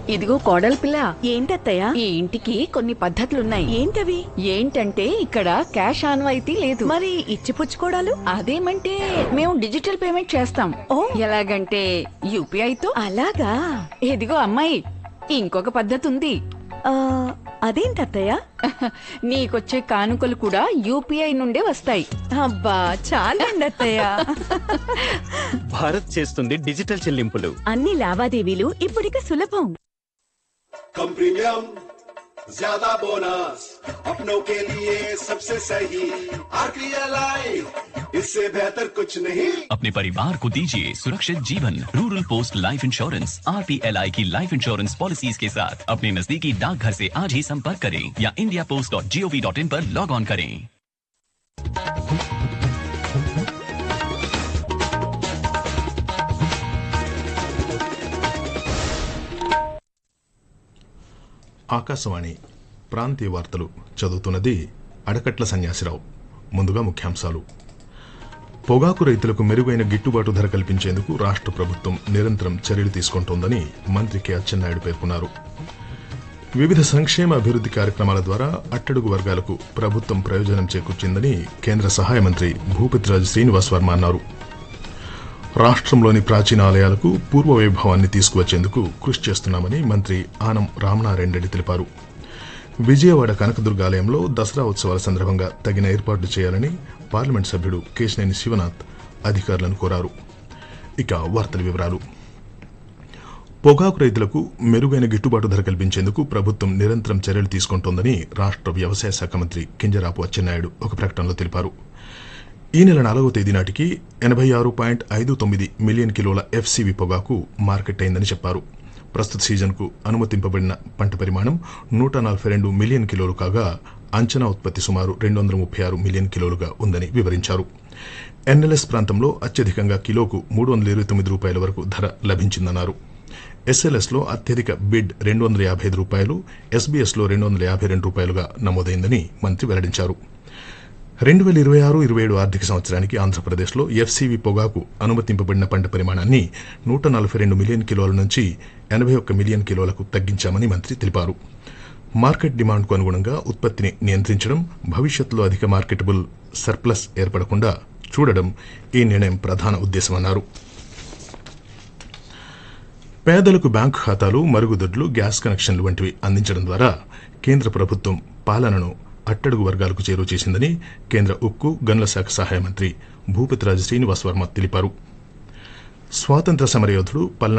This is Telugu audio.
ఇదిగో కోడల పిల్ల ఏంటత్తయ్యా ఈ ఇంటికి కొన్ని పద్ధతులున్నాయి ఏంటవి ఏంటంటే ఇక్కడ క్యాష్ ఆన్వాయితీ లేదు మరి ఇచ్చిపుచ్చుకోవడాలు అదేమంటే మేము డిజిటల్ పేమెంట్ చేస్తాం ఓ. ఎలాగంటే యూపీఐతో అలాగా ఇదిగో అమ్మాయి ఇంకొక పద్ధతి ఉంది ఆ, అదేంటత్తయ్యా నీకొచ్చే కానుకలు కూడా యూపీఐ నుండే వస్తాయి అబ్బా చాలండి అత్తయ్య భారత్ చేస్తుంది డిజిటల్ చెల్లింపులు అన్ని లావాదేవీలు ఇప్పుడిక సులభం कम प्रीमियम ज्यादा बोनस अपनों के लिए सबसे सही आरपीएलआई इससे बेहतर कुछ नहीं अपने परिवार को दीजिए सुरक्षित जीवन रूरल पोस्ट लाइफ इंश्योरेंस आर की लाइफ इंश्योरेंस पॉलिसीज के साथ अपने नजदीकी डाकघर से आज ही संपर्क करें या India post dot G O V dot in पर लॉग ऑन करें ఆకాశవాణి ప్రాంతీయ వార్తలు చదువుతున్నది అడకట్ల సన్యాసిరావు ముందుగా ముఖ్యాంశాలు పొగాకు రైతులకు మెరుగైన గిట్టుబాటు ధర కల్పించేందుకు రాష్ట్ర ప్రభుత్వం నిరంతరం చర్యలు తీసుకుంటోందని మంత్రి కె అచ్చెన్నాయుడు పేర్కొన్నారు వివిధ సంక్షేమ అభివృద్ధి కార్యక్రమాల ద్వారా అట్టడుగు వర్గాలకు ప్రభుత్వం ప్రయోజనం చేకూర్చిందని కేంద్ర సహాయ మంత్రి భూపతిరాజు శ్రీనివాస్ వర్మ అన్నారు రాష్ట్రంలోని ప్రాచీన ఆలయాలకు పూర్వ వైభవాన్ని తీసుకువచ్చేందుకు కృషి చేస్తున్నామని మంత్రి ఆనం రామనారాయణ రెడ్డి తెలిపారు విజయవాడ కనకదుర్గ ఆలయంలో దసరా ఉత్సవాల సందర్భంగా తగిన ఏర్పాట్లు చేయాలని పార్లమెంట్ సభ్యుడు కేశినేని శివనాథ్ అధికారులను కోరారు ఇక వార్తల వివరాలు పొగాకు రైతులకు మెరుగైన గిట్టుబాటు ధర కల్పించేందుకు ప్రభుత్వం నిరంతరం చర్యలు తీసుకుంటోందని రాష్ట్ర వ్యవసాయ శాఖ మంత్రి కింజరాపు అచ్చెన్నాయుడు ఒక ప్రకటనలో తెలిపారు ఈ నెల నాలుగవ తేదీ నాటికి ఎనభై ఆరు పాయింట్ ఐదు తొమ్మిది మిలియన్ కిలోల ఎఫ్సివి పొగాకు మార్కెట్ అయిందని చెప్పారు ప్రస్తుత సీజన్కు అనుమతింపబడిన పంట పరిమాణం నూట నలభై రెండు మిలియన్ కిలోలు కాగా అంచనా ఉత్పత్తి సుమారు రెండు వందల ముప్పై ఆరు మిలియన్ కిలోలుగా ఉందని వివరించారు ఎన్ఎల్ఎస్ ప్రాంతంలో అత్యధికంగా కిలోకు మూడు వందల ఇరవై తొమ్మిది రూపాయల వరకు ధర లభించిందన్నారు ఎస్ఎల్ఎస్లో అత్యధిక బిడ్ రెండు వందల యాభై ఐదు రూపాయలు ఎస్బీఎస్లో రెండు వందల యాభై రెండు రూపాయలుగా నమోదైందని మంత్రి వెల్లడించారు రెండు వేల ఇరవై ఆరు ఇరవై ఏడు ఆర్థిక సంవత్సరానికి ఆంధ్రప్రదేశ్లో ఎఫ్సీవీ పొగాకు అనుమతింపబడిన పంట పరిమాణాన్ని నూట నలభై రెండు మిలియన్ కిలోల నుంచి ఎనభై ఒక్క మిలియన్ కిలోలకు తగ్గించామని మంత్రి తెలిపారు మార్కెట్ డిమాండ్కు అనుగుణంగా ఉత్పత్తిని నియంత్రించడం భవిష్యత్తులో అధిక మార్కెటబుల్ సర్ప్లస్ ఏర్పడకుండా చూడడం ఈ నిర్ణయం ప్రధాన ఉద్దేశమన్నారు పేదలకు బ్యాంకు ఖాతాలు మరుగుదొడ్లు గ్యాస్ కనెక్షన్లు వంటివి అందించడం ద్వారా కేంద్ర ప్రభుత్వం పాలనను అట్టడుగు వర్గాలకు చేరువ చేసిందని కేంద్ర ఉక్కు గనుల శాఖ సహాయ మంత్రి భూపతిరాజు శ్రీనివాస్ వర్మ తెలిపారు స్వాతంత్ర సమరయోధుడు పల్నాడు